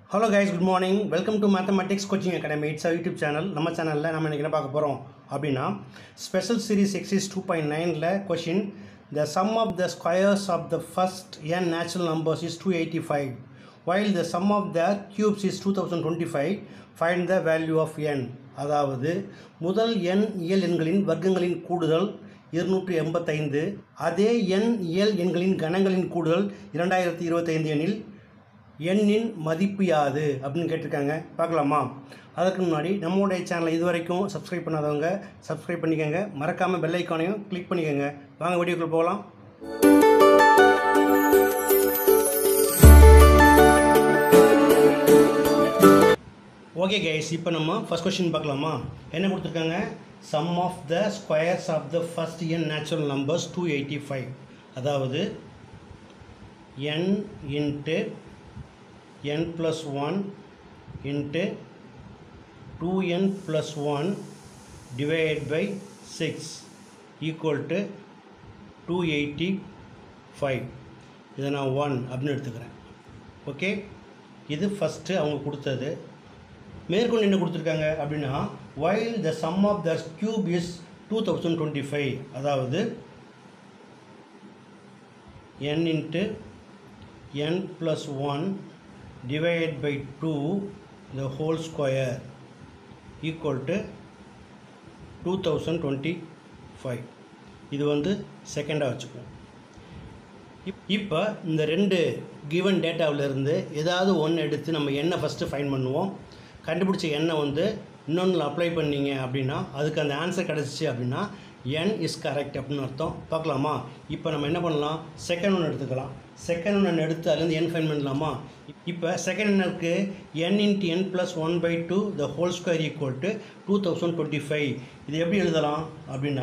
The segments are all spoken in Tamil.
hello guys good morning welcome to mathematics coaching academy it's YouTube channel நம்ம சேனலில் நம்ம இன்றைக்கி என்ன பார்க்க போகிறோம் அப்படின்னா special series exercise two point நைனில் question the sum of the squares of the first n natural numbers is two eighty five while the sum of the cubes is two thousand twenty five find the value of n அதாவது முதல் எண் இயல் எண்களின் வர்க்கங்களின் கூடுதல் இருநூற்றி எண்பத்தைந்து அதே எண் இயல் எண்களின் கணங்களின் கூடுதல் இரண்டாயிரத்தி இருபத்தைந்து எண்ணில் எண்ணின் மதிப்பு யாது அப்படின்னு கேட்டிருக்காங்க பார்க்கலாமா அதுக்கு முன்னாடி நம்மளுடைய சேனலை இது வரைக்கும் சப்ஸ்கிரைப் பண்ணாதவங்க சப்ஸ்கிரைப் பண்ணிக்கோங்க மறக்காமல் பெல் ஐக்கானையும் கிளிக் பண்ணிக்கோங்க வாங்க வீடியோக்குள்ளே போகலாம் ஓகே கைஸ் இப்போ நம்ம ஃபஸ்ட் கொஸ்டின் பார்க்கலாமா என்ன கொடுத்துருக்காங்க sum of the squares of the first n natural numbers two eighty five அதாவது n into n plus 1 into 2n plus 1 divided by 6 equal to 285 இதை நான் ஒன் அப்படின்னு எடுத்துக்கிறேன் ஓகே இது ஃபஸ்ட்டு அவங்க கொடுத்தது மேற்கொண்டு என்ன கொடுத்துருக்காங்க அப்படின்னா while the sum of the cube is 2025 அதாவது n into n plus 1 divided by 2 the whole square equal to 2025 இது வந்து செகண்டாக வச்சுக்குவோம் இப் இப்போ இந்த ரெண்டு கிவன் டேட்டாவிலேருந்து ஏதாவது ஒன்று எடுத்து நம்ம எண்ணை ஃபஸ்ட்டு ஃபைன் பண்ணுவோம் கண்டுபிடிச்ச எண்ணை வந்து இன்னொன்றில் அப்ளை பண்ணீங்க அப்படின்னா அதுக்கு அந்த ஆன்சர் கிடச்சிச்சு அப்படின்னா என் இஸ் கரெக்ட் அப்படின்னு அர்த்தம் பார்க்கலாமா இப்போ நம்ம என்ன பண்ணலாம் செகண்ட் ஒன்று எடுத்துக்கலாம் செகண்ட் ஒன்று எடுத்து அதுலேருந்து என் ஃபைன் பண்ணலாமா இப்போ செகண்ட் ஒன்றுக்கு n into n plus one by two the whole square equal to two thousand twenty five இது எப்படி எழுதலாம் அப்படின்னா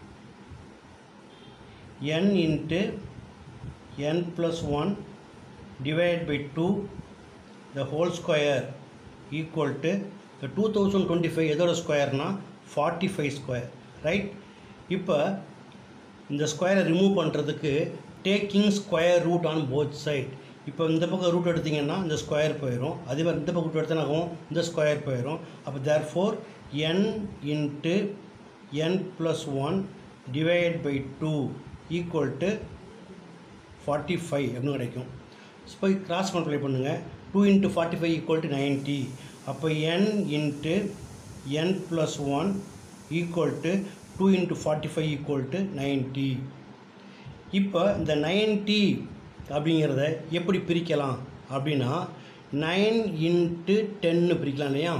n into n plus one divide by two the whole square equal to the two thousand twenty five எதோட ஸ்கொயர்னால் ஃபார்ட்டி ஃபைவ் ஸ்கொயர் ரைட் இப்போ இந்த ஸ்கொயரை ரிமூவ் பண்ணுறதுக்கு taking square root on both side இப்போ இந்த பக்கம் ரூட் எடுத்திங்கன்னா இந்த ஸ்கொயர் போயிடும் அதே மாதிரி இந்த பக்கம் ரூட் எடுத்தாலும் இந்த ஸ்கொயர் போயிடும் அப்போ therefore n into n plus one divide by two equal to forty five அப்படின்னு கிடைக்கும் இப்போ கிராஸ் மல்டிப்ளை பண்ணுங்கள் two into forty five equal to ninety அப்போ n into n plus one equal to two into forty five equal to ninety இப்போ இந்த நைன்ட்டி அப்படிங்கிறத எப்படி பிரிக்கலாம் அப்படின்னா நைன் இன்ட்டு டென்னு பிரிக்கலாம் இல்லையா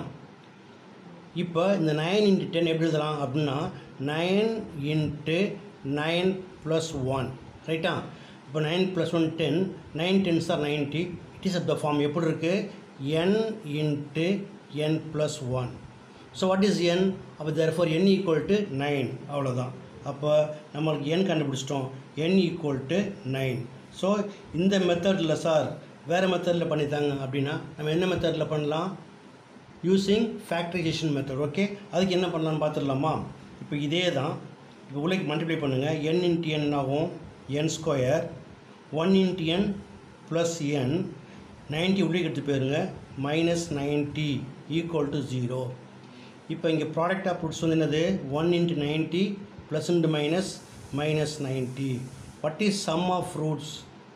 இப்போ இந்த நைன் இன்ட்டு டென் எப்படி எழுதலாம் அப்படின்னா nine into nine plus one ரைட்டா இப்போ nine plus one ten nine tens are ninety it is of the form எப்படி இருக்குது n into n plus one so what is n அப்போ therefore n equal to nine அவ்வளோதான் அப்போ நம்மளுக்கு என் கண்டுபிடிச்சிட்டோம் n equal to nine so இந்த மெத்தடில் சார் வேறு மெத்தடில் பண்ணித்தாங்க அப்படின்னா நம்ம என்ன மெத்தடில் பண்ணலாம் யூஸிங் ஃபேக்டரைசேஷன் மெத்தட் ஓகே அதுக்கு என்ன பண்ணலான்னு பார்த்துடலாமா இப்போ இதே தான் இப்போ உள்ளே மல்டிப்ளை பண்ணுங்கள் என் இன்ட்டு என் ஆகும் n square one into n plus n ninety உள்ளே எடுத்து போயிருங்க minus ninety equal to zero இப்போ இங்கே ப்ராடக்ட் ஆஃப் ரூட்ஸ் வந்து என்னது one into ninety plus into minus minus ninety what is sum of roots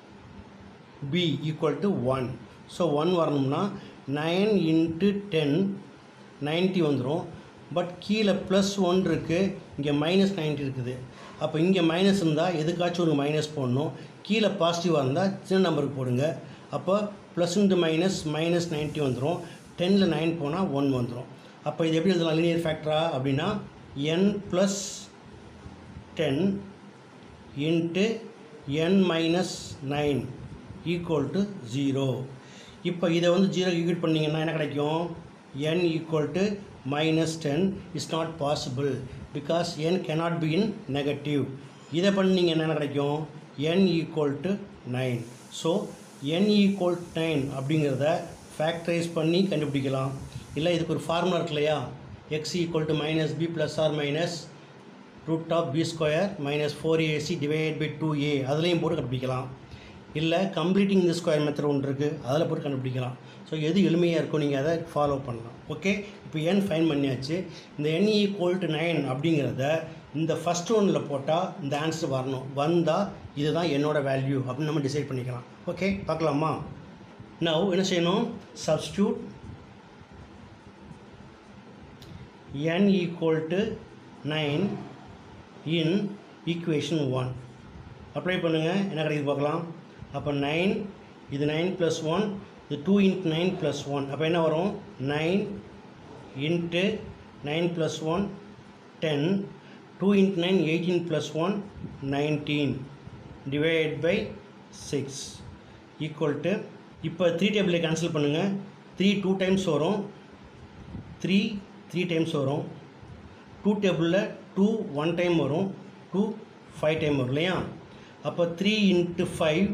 b equal to one so one வரணும்னா நைன் இன்ட்டு டென் நைன்ட்டி வந்துடும் பட் கீழே ப்ளஸ் ஒன் இருக்குது இங்கே மைனஸ் நைன்ட்டி இருக்குது அப்போ இங்கே மைனஸ் இருந்தால் எதுக்காச்சும் ஒரு மைனஸ் போடணும் கீழே பாசிட்டிவாக இருந்தால் சின்ன நம்பருக்கு போடுங்க அப்போ plus into minus minus ninety வந்துடும் டெனில் நைன் போனால் ஒன் வந்துடும் அப்போ இது எப்படி எழுதலாம் லீனியர் ஃபேக்டரா அப்படின்னா n plus ten into n minus nine equal to zero இப்போ இதை வந்து ஜீரோ ஈக்குவல் பண்ணிங்கன்னா என்ன கிடைக்கும் n equal to minus ten is not possible because n cannot be in negative இதை பண்ணிங்க என்ன கிடைக்கும் n equal to nine so n equal nine அப்படிங்கிறத ஃபேக்டரைஸ் பண்ணி கண்டுபிடிக்கலாம் இல்லை இதுக்கு ஒரு ஃபார்முலா இருக்கு இல்லையா x equal to minus b plus or minus root of b square minus four ac divide by two a அதுலேயும் போட்டு கண்டுபிடிக்கலாம் இல்லை கம்ப்ளீட்டிங் இந்த ஸ்கொயர் மெத்தட் ஒன்று இருக்குது அதில் போட்டு கண்டுபிடிக்கலாம் ஸோ எது எளிமையாக இருக்கோ நீங்கள் அதை ஃபாலோ பண்ணலாம் ஓகே இப்போ n ஃபைன் பண்ணியாச்சு இந்த n ஈக்குவல் டு நைன் அப்படிங்கிறத இந்த ஃபஸ்ட் ஒன்னில் போட்டால் இந்த ஆன்சர் வரணும் வந்தால் இதுதான் என்னோட வேல்யூ அப்படின்னு நம்ம டிசைட் பண்ணிக்கலாம் ஓகே பார்க்கலாமா நவ் என்ன செய்யணும் substitute n equal to 9 in equation 1 apply பண்ணுங்கள் என்ன கிடைக்குது பார்க்கலாம் அப்போ நைன் இது நைன் ப்ளஸ் ஒன் இது two into nine plus one அப்போ என்ன வரும் nine into nine plus one ten two into nine eighteen plus one nineteen divide by six equal to இப்போ த்ரீ டேபிளை கேன்சல் பண்ணுங்கள் த்ரீ டூ டைம்ஸ் வரும் த்ரீ த்ரீ டைம்ஸ் வரும் டூ டேபிளில் டூ ஒன் டைம் வரும் டூ ஃபைவ் டைம் வரும் இல்லையா அப்போ three into five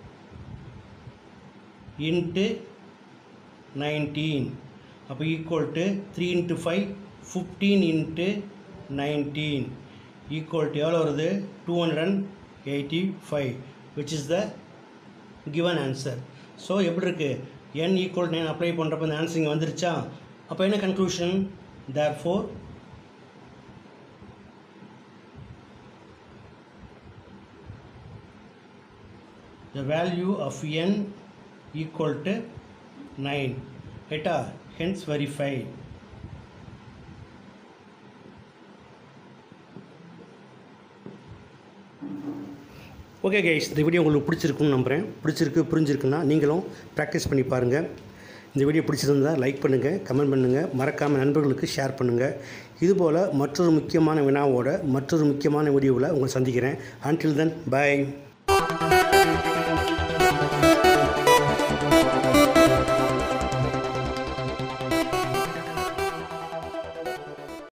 into nineteen அப்போ equal to three into five fifteen into nineteen equal to எவ்வளோ வருது two hundred and eighty five which is the given answer so எப்படி இருக்குது n ஈக்குவல் நைன் அப்ளை பண்ணுறப்ப இந்த ஆன்சர் இங்கே வந்துருச்சா அப்போ என்ன conclusion therefore the value of n equal to 9 ரைட்டா hence verified ஓகே கைஸ் இந்த வீடியோ உங்களுக்கு பிடிச்சிருக்குன்னு நம்புகிறேன் பிடிச்சிருக்கு புரிஞ்சிருக்குன்னா நீங்களும் ப்ராக்டிஸ் பண்ணி பாருங்கள் இந்த வீடியோ பிடிச்சிருந்தால் லைக் பண்ணுங்கள் கமெண்ட் பண்ணுங்கள் மறக்காமல் நண்பர்களுக்கு ஷேர் பண்ணுங்கள் இதுபோல் மற்றொரு முக்கியமான வினாவோட மற்றொரு முக்கியமான வீடியோவில் உங்களை சந்திக்கிறேன் until then bye